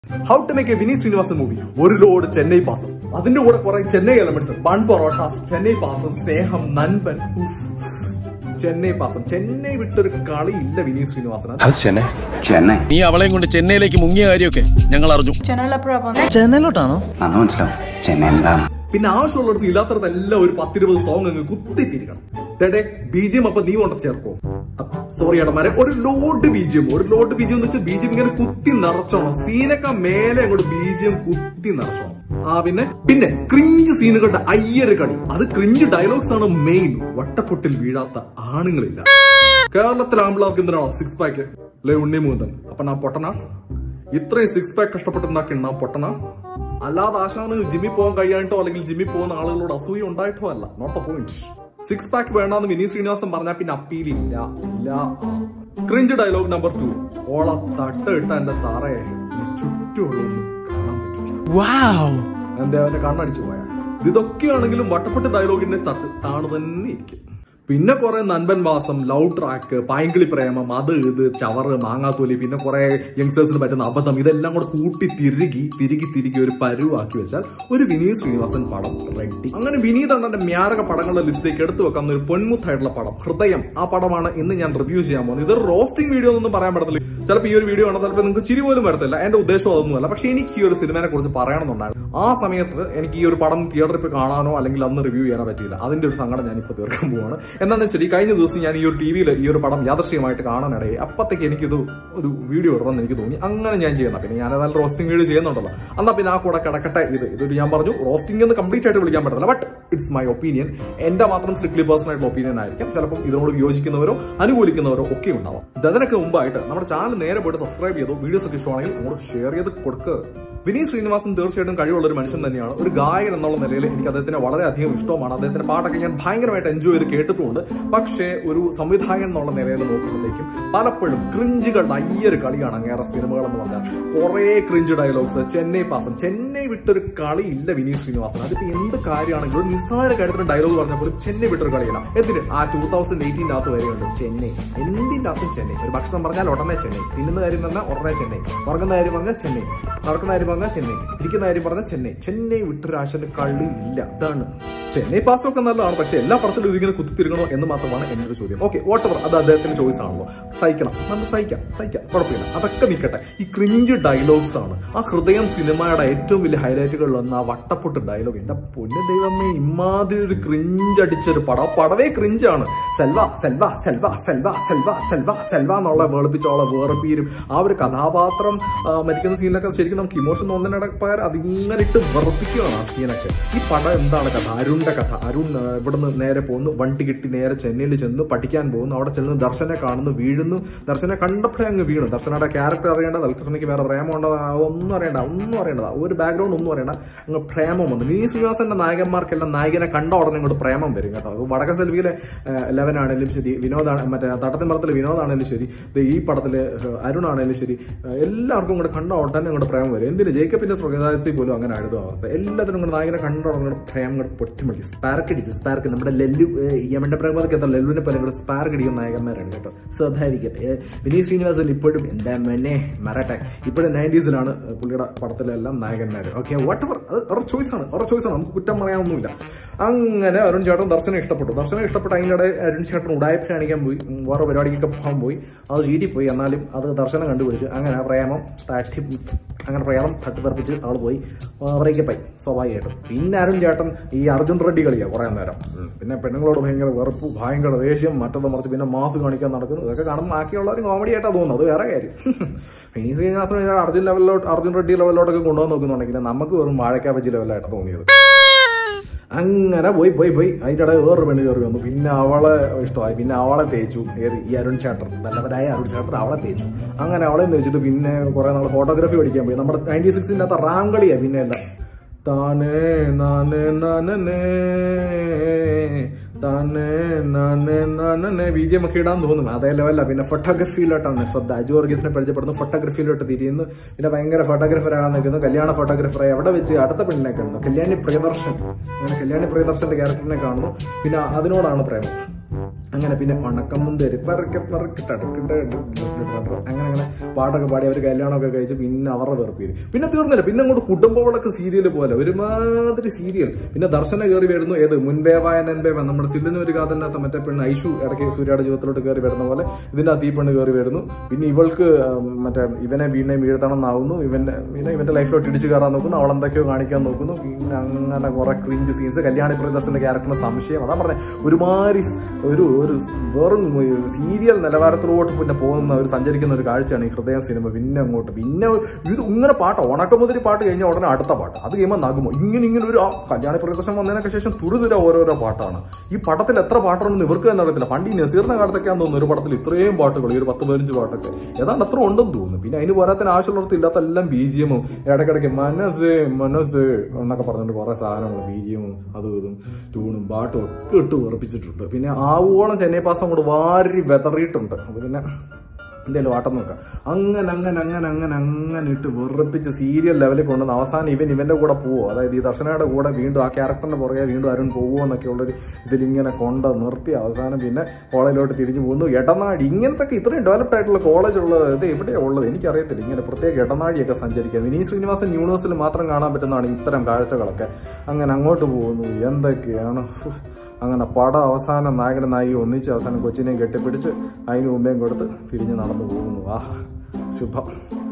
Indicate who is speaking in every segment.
Speaker 1: How to make a Vineeth Sreenivasan movie ഒരു load Chennai പാസം അതിന്റെ കൂടെ കുറെ ചെന്നൈ എലമെന്റ്സ് ബൺ പൊറോട്ടാസ് ചെന്നൈ പാസം സ്നേഹം നൻപൻ ഉഫ്. ചെന്നൈ പാസം ചെന്നൈ വിട്ടൊരു കളി ഇല്ല വിനീത് ശ്രീനിവാസൻ
Speaker 2: അത് ചെന്നൈ
Speaker 3: ചെന്നൈ
Speaker 4: നീ അവളെയും കൊണ്ട് ചെന്നൈയിലേക്ക് മുങ്ങിയ കാര്യമൊക്കെ ഞങ്ങൾ അറിഞ്ഞു
Speaker 5: ചെന്നൈയിലപ്പുറം പോന്നെ
Speaker 2: ചെന്നൈയിലോട്ടാണോ
Speaker 3: നന്ന് മനസ്സിലാവും ചെന്നൈ എന്താണ്
Speaker 1: പിന്നെ ആവശ്യമുള്ളിടത്ത് ഇല്ലാത്തടത്തെല്ലാം ഒരു പത്തിരുപത് സോങ് അങ്ങ് കുത്തിത്തിരിക്കണം ഡേ ബി ജി എം അപ്പൊ നീ കൊണ്ട് ചേർക്കോ സോറി ഏടന്മാരെ ഒരു ലോഡ് ബി ജി എം ഒരു ലോഡ് ബി ജി എം എന്ന് വെച്ചാൽ ബി ജി എം ഇങ്ങനെ കുത്തി നിറച്ചോണം സീനൊക്കെ മേലെ അങ്ങോട്ട് ബി ജി എം കുത്തി നിറച്ചോണം ആ പിന്നെ പിന്നെ ക്രിഞ്ച് സീനുകളുടെ അയ്യര് കളി അത് ക്രിഞ്ച് ഡയലോഗ്സ് ആണ് മെയിൻ വട്ടപ്പൊട്ടിൽ വീഴാത്ത ആണുങ്ങളില്ല കേരളത്തിലെ ആമ്പിളാർക്ക് എന്തിനാണോ സിക്സ് പാക്ക് അല്ലെ ഉണ്ണി മൂന്തൻ അപ്പൊ ഞാൻ പൊട്ടന ഇത്രയും സിക്സ് പാക്ക് കഷ്ടപ്പെട്ടുണ്ടാക്കി ഞാൻ പൊട്ടന അല്ലാതെ ആശാന് ജിമ്മിൽ പോകാൻ കഴിയായിട്ടോ അല്ലെങ്കിൽ ജിമ്മിൽ പോകുന്ന ആളുകളോട് അസൂയ ഉണ്ടായിട്ടോ അല്ല not a point six pack വേണമെന്ന് വിനീത് ശ്രീനിവാസൻ പറഞ്ഞാൽ പിന്നെ അപ്പീൽ ഇല്ല ഇല്ല ക്രിഞ്ച് ഡയലോഗ് നമ്പർ ടു ഓള തട്ട് ഇട്ട എന്റെ സാറേ നീ ചുറ്റുമുള്ളൊന്നും കാണാൻ പറ്റില്ല എന്താ അവന്റെ കണ്ണടിച്ചു പോയാ ഇതൊക്കെയാണെങ്കിലും വട്ടപ്പെട്ട് ഡയലോഗിന്റെ തട്ട് താണ് തന്നെ ഇരിക്കും പിന്നെ കുറെ നൻപൻ മാസം ലവ് ട്രാക്ക് പായങ്കിളി പ്രേമം അത് ഇത് ചവറ് മാങ്ങാത്തോലി പിന്നെ കുറെ യങ്സ്റ്റേഴ്സിന് പറ്റുന്ന അബദ്ധം ഇതെല്ലാം കൂടെ കൂട്ടി തിരുകി തിരികി തിരികി ഒരു പരുവാക്കി വെച്ചാൽ ഒരു വിനീത് ശ്രീനിവാസൻ പടം റെഡി അങ്ങനെ വിനീത് അണ്ണന്റെ മ്യാരക പടങ്ങളുടെ ലിസ്റ്റിലേക്ക് എടുത്തു വെക്കുന്ന ഒരു പൊന്മുത്തായിട്ടുള്ള പടം ഹൃദയം ആ പടമാണ് ഇന്ന് ഞാൻ റിവ്യൂ ചെയ്യാൻ പോകുന്നത് ഇതൊരു റോസ്റ്റിംഗ് വീഡിയോ എന്നൊന്നും പറയാൻ പറ്റത്തില്ല ചിലപ്പോൾ ഈ ഒരു വീഡിയോ ആണ് ചിലപ്പോൾ നിങ്ങൾക്ക് ചിരി പോലും വരത്തില്ല എന്റെ ഉദ്ദേശം അതൊന്നുമല്ല പക്ഷെ എനിക്ക് ഈ ഒരു സിനിമയെ കുറിച്ച് പറയണമെന്നുണ്ടായിരുന്നു ആ സമയത്ത് എനിക്ക് ഈ ഒരു പടം തിയേറ്ററിൽ പോയി കാണാനോ അല്ലെങ്കിൽ അന്ന് റിവ്യൂ ചെയ്യാനോ പറ്റിയില്ല അതിന്റെ ഒരു സങ്കടം ഞാൻ ഇപ്പോൾ തീർക്കാൻ പോവാണ് എന്താണെന്ന് ശരി കഴിഞ്ഞ ദിവസം ഞാൻ ഈ ഒരു ടി വിയിൽ ഈ ഒരു പടം യാദർശികമായിട്ട് കാണാനിടയായി അപ്പത്തേക്ക് എനിക്കിത് ഒരു വീഡിയോ ഇടണമെന്ന് എനിക്ക് തോന്നി അങ്ങനെ ഞാൻ ചെയ്യുന്ന പിന്നെ ഞാൻ ഏതായാലും റോസ്റ്റിംഗ് വീഡിയോ ചെയ്യുന്നുണ്ടല്ലോ എന്നാ പിന്നെ ആ കൂടെ കിടക്കട്ടെ ഇത് ഇതൊരു ഞാൻ പറഞ്ഞു റോസ്റ്റിംഗ് എന്ന് കംപ്ലീറ്റ് ആയിട്ട് വിളിക്കാൻ പറ്റില്ല ബട്ട് ഇറ്റ്സ് മൈ ഒപ്പീനിയൻ എന്റെ മാത്രം സ്ട്രിക്ട്ലി പേഴ്സണൽ ആയിട്ടുള്ള ഒപ്പീനിയൻ ആയിരിക്കും ചിലപ്പോൾ ഇതിനോട് വിയോജിക്കുന്നവരോ അനുകൂലിക്കുന്നവരോ ഒക്കെ ഉണ്ടാവാം ഇത് അതിനൊക്കെ മുമ്പായിട്ട് നമ്മുടെ ചാനൽ നേരെ പോയിട്ട് സബ്സ്ക്രൈബ് ചെയ്തോ വീഡിയോസ് ഒക്കെ ഇഷ്ടമാണെങ്കിൽ അങ്ങോട്ട് ഷെയർ ചെയ്ത് കൊടുക്കുക വിനീത് ശ്രീനിവാസൻ തീർച്ചയായിട്ടും കഴിവുള്ള ഒരു മനുഷ്യൻ തന്നെയാണ് ഒരു ഗായകൻ എന്നുള്ള നിലയിൽ എനിക്ക് അദ്ദേഹത്തിന് വളരെയധികം ഇഷ്ടമാണ് അദ്ദേഹത്തിന്റെ പാട്ടൊക്കെ ഞാൻ ഭയങ്കരമായിട്ട് എൻജോയ് ചെയ്ത് കേട്ടിട്ടുണ്ട് പക്ഷേ ഒരു സംവിധായകൻ എന്നുള്ള നിലയിൽ നോക്കുമ്പോഴത്തേക്കും പലപ്പോഴും ക്രിഞ്ചുകളുടെ അയ്യൊരു കളിയാണ് അങ്ങേറെ സിനിമകൾ എന്ന് പറഞ്ഞാൽ കുറേ ക്രിഞ്ച് ഡയലോഗ്സ് ചെന്നൈ പാസം ചെന്നൈ വിട്ടൊരു കളി ഇല്ല വിനീത് ശ്രീനിവാസൻ അതിപ്പോ എന്ത് കാര്യമാണെങ്കിലും ഒരു നിസ്സാര കാര്യത്തിന് ഡയലോഗ് പറഞ്ഞാൽ പോലും ചെന്നൈ വിട്ടൊരു കളിയില്ല എന്തിന് ആ ടൂ തൗസൻഡ് എയ്റ്റീൻ്റെ അകത്ത് വരെയുണ്ട് ചെന്നൈ എന്തിൻ്റെ അകത്തും ചെന്നൈ ഒരു ഭക്ഷണം പറഞ്ഞാൽ ഉടനെ ചെന്നൈ തിന്നുന്ന കാര്യം പറഞ്ഞാൽ ഉടനെ ചെന്നൈ ഉറങ്ങുന്ന കാര്യം പറഞ്ഞാൽ ചെന്നൈ നടക്കുന്ന കാര്യം പറഞ്ഞാൽ ചെന്നൈ ഇരിക്കുന്ന കാര്യം പറഞ്ഞാൽ ചെന്നൈ ചെന്നൈ വിട്ടൊരാശന്റെ കളി ഇല്ല അതാണ് ചെന്നൈ പാസ് ഒക്കെ നല്ലതാണ് പക്ഷെ എല്ലാ പടത്തിലും ഇതിങ്ങനെ കുത്തിത്തിരിക്കണോ എന്ന് മാത്രമാണ് എൻ്റെ ഒരു ചോദ്യം ഓക്കെ വാട്ടവർ അത് അദ്ദേഹത്തിന്റെ ചോയ്സ് ആണല്ലോ സഹിക്കണം നമുക്ക് സഹിക്കാം സഹിക്കാം കുഴപ്പമില്ല അതൊക്കെ നിൽക്കട്ടെ ഈ ക്രിഞ്ച് ഡയലോഗ്സ് ആണ് ആ ഹൃദയം സിനിമയുടെ ഏറ്റവും വലിയ ഹൈലൈറ്റുകളിൽ ഒന്ന് ആ വട്ടപ്പൊട്ട് ഡയലോഗ് എന്റെ പൊന്നു ദൈവമേ ഇമാതിരി ഒരു ക്രിഞ്ച് അടിച്ചൊരു പടം ആ പടവേ ക്രിഞ്ചാണ് സെൽവ സെൽവ സെൽവ സെൽവ സെൽവ സെൽവ സെൽവ എന്നുള്ള വേർപ്പിച്ചോളെ വേർപ്പീരും ആ ഒരു കഥാപാത്രം ആ, മരിക്കുന്ന സീനിലൊക്കെ ശരിക്കും നമുക്ക് ഇമോഷൻ തോന്നുന്നതിനിടെ പകരം അതിങ്ങനെ ഇട്ട് വെറുപ്പിക്കുകയാണ് ആ സീനൊക്കെ ഈ പടം എന്താണ് കഥ അരുണിന്റെ കഥ അരുൺ ആ, ഇവിടുന്ന് നേരെ പോകുന്നു വണ്ടി കിട്ടി നേരെ ചെന്നൈയിൽ ചെന്ന് പഠിക്കാൻ പോകുന്നു അവിടെ ചെന്ന് ദർശനെ കാണുന്നു വീഴുന്നു ദർശനെ കണ്ടപ്പോഴേ അങ്ങ് വീണു ദർശനയുടെ ക്യാരക്ടർ അറിയേണ്ട ദർശനയ്ക്ക് വേറെ പ്രേമമുണ്ടോ ഒന്നും അറിയണ്ട ഒന്നും അറിയേണ്ടതാ ഒരു ബാക്ക്ഗ്രൗണ്ട് ഒന്നും അറിയണ്ട അങ്ങ് പ്രേമം വന്നു വിനീത് ശ്രീനിവാസന്റെ നായകന്മാർക്കെല്ലാം നായകനെ കണ്ട ഉടനെ ഇങ്ങോട്ട് പ്രേമം വരും കേട്ടോ അത് വടക്കൻ സെൽവിയിലെ ലെവൻ ആണെങ്കിലും ശരി വിനോദാണ് മറ്റേ തട്ടത്തിമ്പറത്തിലെ വിനോദാണെങ്കിലും ശരി ദേ ഈ പടത്തില് അരുൺ ആണെങ്കിലും ശരി ഏഹ് എല്ലാവർക്കും കൂടെ കണ്ട ഉടനെ അങ്ങോട്ട് പ്രേമം വരും എന്തിന് ജേക്കബിന്റെ സ്വകാര്യത്തിൽ പോലും അങ്ങനെ ആയിരുന്നു അവസ്ഥ എല്ലാത്തിനും കൂടെ നായകനെ കണ്ട ഉടനെ അങ്ങോട്ട് പ്രേമം കൂടെ പൊട്ടിമടി സ്പാർക്ക് അടിച്ച് സ്പാർക്ക് നമ്മുടെ ലെല്ലു ഏഹ് യമന്റെ പ്രേമതൊക്കെ എത്ര ലെല്ലുവിനെ പോലെ കൂടെ സ്പാർക്ക് അടിക്കുന്ന നായകന്മാരാണ് കേട്ടോ സ്വാഭാവികം ഏഹ് വിനീത് ശ്രീനിവാസൻ ഇപ്പോഴും എന്താ മെന്നെ മറട്ടെ ഇപ്പോഴും നയൻറ്റീസിലാണ് പുള്ളിയുടെ പടത്തിലെല്ലാം നായകന്മാർ ഓക്കെ വാട്ട് എവർ അത് അവരുടെ ചോയ്സ് ആണ് അവരുടെ ചോയ്സ് ആണ് നമുക്ക് കുറ്റം പറയാനൊന്നുമില്ല അങ്ങനെ അരുൺ ചേട്ടൻ ദർശനം ഇഷ്ടപ്പെട്ടു ദർശനം ഇഷ്ടപ്പെട്ട അതിനിടെ അരുൺ ചേട്ടൻ ഉടായ്പ കാണിക്കാൻ പോയി ഉം, വേറെ പരിപാടിക്കൊക്കെ പോകാൻ പോയി അത് ചീറ്റി പോയി എന്നാലും അത് ദർശനം കണ്ടുപിടിച്ചു അങ്ങനെ പ്രേമം തട്ടി അങ്ങനെ പ്രേമം തട്ടിത്തെറിപ്പിച്ച് ആൾ പോയി ബ്രേക്കപ്പായി സ്വാഭാവികമായിട്ടും പിന്നെ അരുൺ ചേട്ടൻ ഈ അർജുൻ റെഡ്ഡി കളിയാ കുറേ നേരം ഉം. പിന്നെ പെണ്ണുങ്ങളോട് ഭയങ്കര വെറുപ്പ് ഭയങ്കര ദേഷ്യം മറ്റത് മറിച്ച് പിന്നെ മാസ് കാണിക്കാൻ നടക്കുന്നു ഇതൊക്കെ കാണുമ്പോൾ ബാക്കിയുള്ളവർ കോമഡി ആയിട്ടാണ് തോന്നുന്നത് അത് വേറെ കാര്യം വിനീത് ശ്രീനിവാസൻ അർജുൻ ലെവലിലോട്ട് അർജുൻ റെഡ്ഡി ലെവലിലോട്ടൊക്കെ കൊണ്ടുപോകാൻ നോക്കുന്നുണ്ടെങ്കിൽ നമുക്ക് വെറും വാഴക്കാ ബജി ലെവലായിട്ടാണ് തോന്നിയത് അങ്ങനെ പോയി പോയി പോയി അതിൻ്റെ ഇടയിൽ വേറൊരു പെണ്ണ് കയറി വന്നു പിന്നെ അവളെ ഇഷ്ടമായി പിന്നെ അവളെ തേച്ചു ഏത് ഈ അരുൺ ചേട്ടർ നല്ലവരായ അരുൺ ചേട്ടർ അവളെ തേച്ചു അങ്ങനെ അവളെ തേച്ചിട്ട് പിന്നെ കുറെ നാൾ ഫോട്ടോഗ്രാഫി പഠിക്കാൻ പോയി നമ്മുടെ നയൻറ്റി സിക്സിൻ്റെ അകത്ത് റാം കളിയാ പിന്നെ എല്ലാം താനേ നാനേ നാനേ താനേ നാനേ നാനേ ബി ജി എം ഒക്കെ ഇടാൻ തോന്നും അതേ ലെവലല്ല പിന്നെ ഫോട്ടോഗ്രഫിയിലോട്ടാണ് ശ്രദ്ധ അജു വർഗീസിനെ പരിചയപ്പെടുന്നു ഫോട്ടോഗ്രഫിയിലോട്ട് തിരിയുന്നു പിന്നെ ഭയങ്കര ഫോട്ടോഗ്രാഫർ ആകാൻ നിൽക്കുന്നു കല്യാണ ഫോട്ടോഗ്രാഫറായി അവിടെ വെച്ച് അടുത്ത പെണ്ണിനെ കാണുന്നു കല്യാണി പ്രിയദർശൻ അങ്ങനെ കല്യാണി പ്രിയദർശന്റെ ക്യാരക്ടറിനെ കാണുന്നു പിന്നെ അതിനോടാണ് പ്രേമം അങ്ങനെ പിന്നെ ഉണക്കമുന്തേരി പെറുക്കെ പെറുക്കെ ടടക്കിട്ട് അങ്ങനെ അങ്ങനെ പാട്ടൊക്കെ പാടി അവർ കല്യാണമൊക്കെ കഴിച്ച് പിന്നെ അവരുടെ വെറുപ്പീര് പിന്നെ തീർന്നില്ല പിന്നെ അങ്ങോട്ട് കുടുംബങ്ങളൊക്കെ സീരിയൽ പോലെ ഒരുമാതിരി സീരിയൽ പിന്നെ ദർശന കയറി വരുന്നു ഏത് മുൻപേവായ നൻപേവ നമ്മുടെ സില്ലിന് ഒരു കാതലിനകത്ത് മറ്റേ പെണ്ണ് ഐഷു ഇടയ്ക്ക് സൂര്യയുടെ ജീവിതത്തിലോട്ട് കയറി വരുന്ന പോലെ ഇതിന്റെ അകത്ത് ഈ പെണ്ണ് കയറി വരുന്നു പിന്നെ ഇവൾക്ക് ഉം, മറ്റേ ഇവനെ വീണെ വീഴ്ത്തണം എന്നാവുന്നു ഇവന്റെ പിന്നെ ഇവന്റെ ലൈഫിലോട്ട് ഇടിച്ചു കയറാൻ നോക്കുന്നു അവൾ എന്തൊക്കെയോ കാണിക്കാൻ നോക്കുന്നു പിന്നെ അങ്ങനെ കുറെ ക്രിഞ്ച് സീൻസ് കല്യാണി പ്രിയദർശന്റെ ക്യാരക്ടറിന് സംശയം അതാ പറഞ്ഞത് ഒരുമാതിരി സ് ഒരു ഒരു വെറും സീരിയൽ നിലവാരത്തിലോട്ട് പിന്നെ പോകുന്ന ഒരു സഞ്ചരിക്കുന്ന ഒരു കാഴ്ചയാണ് ഈ ഹൃദയം സിനിമ പിന്നെ അങ്ങോട്ട് പിന്നെ ഇത് ഇങ്ങനെ പാട്ട് ഉണക്കമുതിരി പാട്ട് കഴിഞ്ഞാൽ ഉടനെ അടുത്ത പാട്ട് അത് കഴിയുമ്പോൾ നകുമോ ഇങ്ങനെ ഇങ്ങനെ ഒരു ആ കല്യാണി പ്രിയദർശൻ വന്നതിനൊക്കെ ശേഷം തുരുതുര ഓരോരോ പാട്ടാണ് ഈ പടത്തിൽ എത്ര പാട്ടുണ്ടെന്ന് ഇവർക്ക് തന്നെ അറിയത്തില്ല പണ്ട് ഈ നസീറിന്റെ കാലത്തൊക്കെയാന്ന് തോന്നുന്നു ഒരു പടത്തിൽ ഇത്രയും പാട്ടുകൾ ഈ ഒരു പത്ത് പതിനഞ്ച് പാട്ടൊക്കെ ഏതാണ്ട് അത്ര ഉണ്ടെന്ന് തോന്നുന്നു പിന്നെ അതിന് പോരാത്തിന് ആവശ്യമുള്ളവർക്ക് ഇല്ലാത്ത എല്ലാം ബി ജി എമ്മും ഇടയ്ക്കിടയ്ക്ക് മനസ്സ് മനസ്സ് എന്നൊക്കെ പറഞ്ഞിട്ട് കുറെ സാധനങ്ങൾ ബി ജി എമ്മും അതും ഇതും ട്യൂണും പാട്ടും ഒക്കെ ഇട്ട് ഉറപ്പിച്ചിട്ടുണ്ട് പിന്നെ ആവോളം ചെന്നൈ പാസം കൂടെ വാരി വെതറിയിട്ടുണ്ട് അത് പിന്നെ എന്തായാലും ആട്ടം നോക്കാം അങ്ങനെ അങ്ങനെ അങ്ങനെ അങ്ങനെ അങ്ങനെ ഇട്ട് വെറുപ്പിച്ച് സീരിയൽ ലെവലിൽ കൊണ്ടുവന്ന് അവസാനം ഇവൻ ഇവന്റെ കൂടെ പോവോ അതായത് ഈ ദർശനയുടെ കൂടെ വീണ്ടും ആ ക്യാരക്ടറിന്റെ പുറകെ വീണ്ടും അരുൺ പോവോ എന്നൊക്കെ ഉള്ളൊരു ഇതിലിങ്ങനെ കൊണ്ട് നിർത്തി അവസാനം പിന്നെ കോളേജിലോട്ട് തിരിഞ്ഞു പോകുന്നു ഇടനാഴി ഇങ്ങനത്തെ ഇത്രയും ഡെവലപ്ഡ് ആയിട്ടുള്ള കോളേജ് ഉള്ളത് ഇത് എവിടെയാണ് ഉള്ളത് എനിക്കറിയത്തില്ല ഇങ്ങനെ പ്രത്യേക ഇടനാഴിയൊക്കെ സഞ്ചരിക്കുക വിനീത് ശ്രീനിവാസൻ യൂണിവേഴ്സിൽ മാത്രം കാണാൻ പറ്റുന്നതാണ് ഇത്തരം കാഴ്ചകളൊക്കെ അങ്ങനെ അങ്ങോട്ട് പോകുന്നു എന്തൊക്കെയാണ് ഉഫ്. അങ്ങനെ പടം അവസാനം നായകൻ നായിക ഒന്നിച്ച് അവസാനം കൊച്ചിനെയും കെട്ടിപ്പിടിച്ച് അതിന് മുമ്പേയും കൊടുത്ത് തിരിഞ്ഞ് നടന്നു പോകുന്നു ആഹ് ശുഭം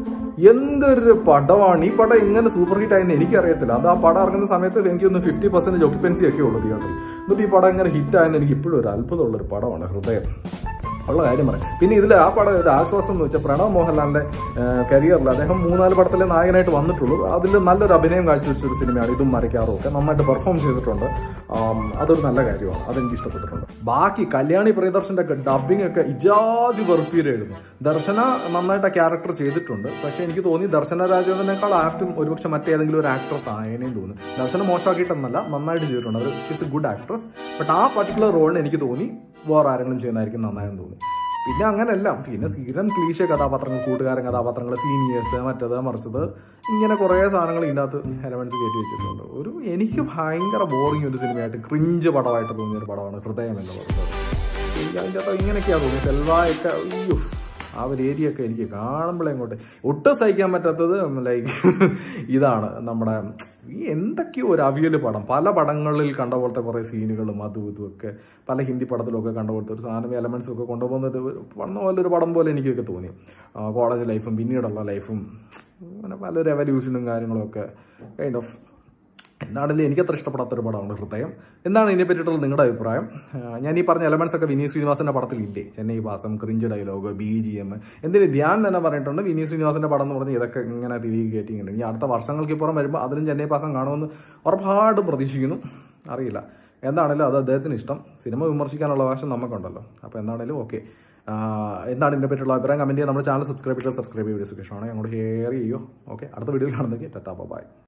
Speaker 1: എന്തൊരു പടമാണ് ഈ പടം ഇങ്ങനെ സൂപ്പർ ഹിറ്റ് ആയെന്ന് എനിക്കറിയത്തില്ല അത് ആ പടം ഇറങ്ങുന്ന സമയത്ത് എനിക്ക് ഒന്ന് ഫിഫ്റ്റി പെർസെന്റേജ് ഒക്യുപ്പൻസി ഒക്കെ ഉള്ളൂ തിയേറ്ററിൽ എന്നിട്ട് ഈ പടം ഇങ്ങനെ ഹിറ്റ് ആയെന്ന് എനിക്ക് ഇപ്പോഴും ഒരു അത്ഭുതമുള്ള ഒരു പടമാണ് ഹൃദയം ഉള്ള കാര്യം പറയാം പിന്നെ ഇതിൽ ആ പടം ഒരു ആശ്വാസം എന്ന് വെച്ചാൽ പ്രണവ് മോഹൻലാലിന്റെ കരിയറിൽ അദ്ദേഹം മൂന്നാല് പടത്തിലെ നായകനായിട്ട് വന്നിട്ടുള്ളൂ അതിൽ നല്ലൊരു അഭിനയം കാഴ്ചവെച്ചൊരു സിനിമയാണ് ഇതും മരക്കാറും ഒക്കെ നന്നായിട്ട് പെർഫോം ചെയ്തിട്ടുണ്ട് ആം, അതൊരു നല്ല കാര്യമാണ് അതെനിക്ക് ഇഷ്ടപ്പെട്ടിട്ടുണ്ട് ബാക്കി കല്യാണി പ്രിയദർശന്റെ ഒക്കെ ഡബിങ് ഒക്കെ ഇജാതി വെറുപ്പീരായിരുന്നു ദർശന നന്നായിട്ട് ആ ക്യാരക്ടർ ചെയ്തിട്ടുണ്ട് പക്ഷെ എനിക്ക് തോന്നി ദർശന രാജേന്ദ്രനേക്കാൾ ആക്ടും ഒരുപക്ഷെ മറ്റേതെങ്കിലും ഒരു ആക്ട്രസ് ആയനേയും തോന്നുന്നു ദർശന മോശമാക്കിയിട്ടെന്നല്ല നന്നായിട്ട് ചെയ്തിട്ടുണ്ട് അവർ she's a good actress but ആ പർട്ടിക്കുലർ റോളിന് എനിക്ക് തോന്നി വേറെ ആരെങ്കിലും ചെയ്യുന്നതായിരിക്കും നന്നായെന്ന് തോന്നി പിന്നെ അങ്ങനെയല്ല പിന്നെ സ്ഥിരം ക്ലീശ കഥാപാത്രങ്ങൾ കൂട്ടുകാരൻ കഥാപാത്രങ്ങൾ സീനിയേഴ്സ് മറ്റത് മറിച്ചത് ഇങ്ങനെ കുറേ സാധനങ്ങൾ ഇതിൻ്റെ അകത്ത് എലമെന്റ്സ് കയറ്റി വെച്ചിട്ടുണ്ട് ഒരു എനിക്ക് ഭയങ്കര ബോറിംഗ് ഒരു സിനിമയായിട്ട് ക്രിഞ്ച് പടമായിട്ട് തോന്നിയ ഒരു പടമാണ് ഹൃദയം എന്ന് പറയുന്നത് എനിക്ക് അതിൻ്റെ അകത്ത് ഇങ്ങനെയൊക്കെയാണ് തോന്നി സെൽവായൊക്കെ അയ്യോ ആ ഒരു ഏരിയ ഒക്കെ എനിക്ക് കാണുമ്പോഴേ ഇങ്ങോട്ട് ഒട്ടും സഹിക്കാൻ പറ്റാത്തത് ലൈക്ക് ഇതാണ് നമ്മുടെ ഈ എന്തൊക്കെയോ ഒരു അവിയൽ പടം പല പടങ്ങളിൽ കണ്ട പോലത്തെ കുറേ സീനുകളും അതും ഇതും ഒക്കെ പല ഹിന്ദി പടത്തിലൊക്കെ കണ്ട പോലത്തെ ഒരു സാധനം എലമെന്റ്സും ഒക്കെ കൊണ്ടുപോകുന്നത് ഒരു- വന്ന പോലെ ഒരു പടം പോലെ എനിക്കൊക്കെ തോന്നി കോളേജ് ലൈഫും പിന്നീടുള്ള ലൈഫും അങ്ങനെ പല റെവല്യൂഷനും കാര്യങ്ങളും ഒക്കെ കൈൻഡ് ഓഫ് എന്താണെങ്കിലും എനിക്കത്ര ഇഷ്ടപ്പെടാത്തൊരു പടമാണ് ഹൃദയം എന്താണ് ഇതിനെ പറ്റിയിട്ടുള്ള നിങ്ങളുടെ അഭിപ്രായം ആ, ഞാൻ ഈ പറഞ്ഞ എലമെന്റ്സ് ഒക്കെ വിനീത് ശ്രീനിവാസന്റെ പടത്തിലില്ലേ ചെന്നൈ പാസം cringe dialogue B G M എന്തിന് ധ്യാൻ തന്നെ പറഞ്ഞിട്ടുണ്ട് വിനീത് ശ്രീനിവാസന്റെ പടം എന്ന് പറഞ്ഞ് ഇതൊക്കെ ഇങ്ങനെ തിരികെ കയറ്റി ഇങ്ങനെ ഇനി അടുത്ത വർഷങ്ങൾക്ക് ഇപ്പുറം വരുമ്പോൾ അതിലും ചെന്നൈ പാസം കാണുമെന്ന് ഉറപ്പായിട്ടും പ്രതീക്ഷിക്കുന്നു അറിയില്ല എന്താണേലും അത് അദ്ദേഹത്തിന് ഇഷ്ടം സിനിമ വിമർശിക്കാനുള്ള അവകാശം നമുക്കുണ്ടല്ലോ അപ്പോൾ എന്താണേലും ഓക്കെ എന്താണ് ഇതിനെ പറ്റിയുള്ള അഭിപ്രായം കമന്റ് ചെയ്യാൻ നമ്മുടെ ചാനൽ സബ്സ്ക്രൈബ് ചെയ്താൽ സബ്സ്ക്രൈബ് ചെയ്ത് വീഡിയോസ് ഒക്കെ ഇഷ്ടമാണ് അങ്ങോട്ട് ഷെയർ ചെയ്യോ ഓക്കെ അടുത്ത വീഡിയോയിൽ കാണുന്നെങ്കിൽ ടാറ്റാ ബൈ